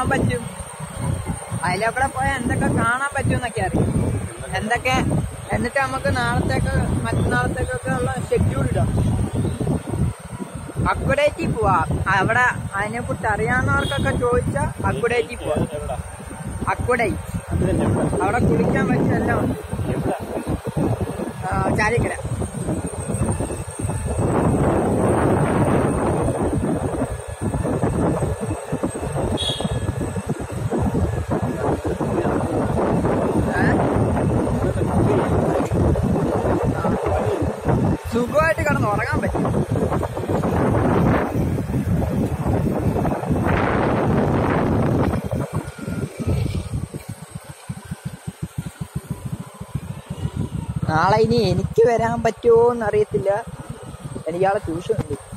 പോകാൻ പറ്റും അതിലൂടെ പോയാൽ എന്തൊക്കെ കാണാൻ പറ്റും എന്നൊക്കെ അറിയാം എന്തൊക്കെ എന്നിട്ട് നമുക്ക് നാളത്തേക്ക് മറ്റന്നാളത്തേക്കൊക്കെ ഉള്ള ഷെഡ്യൂൾ ഇടാം അക്കുഡേറ്റിൽ പോവാ അവിടെ അതിനെ കുറിച്ച് അറിയാവുന്നവർക്കൊക്കെ ചോദിച്ചാൽ അക്കുഡേറ്റിൽ പോവാം എവിടാ അക്കുഡേറ്റ് അത് തന്നെ എവിടാ അവിടെ കുളിക്കാൻ പറ്റിയ എല്ലാം ഉണ്ട് എവിടാ ആ, ചാലിക്കര ഏ? സുഖമായിട്ട് കിടന്ന് ഉറങ്ങാൻ പറ്റും നാളെ ഇനി എനിക്ക് വരാൻ പറ്റുമോ എന്നറിയത്തില്ല എനിക്കാളെ ട്യൂഷൻ ഉണ്ട്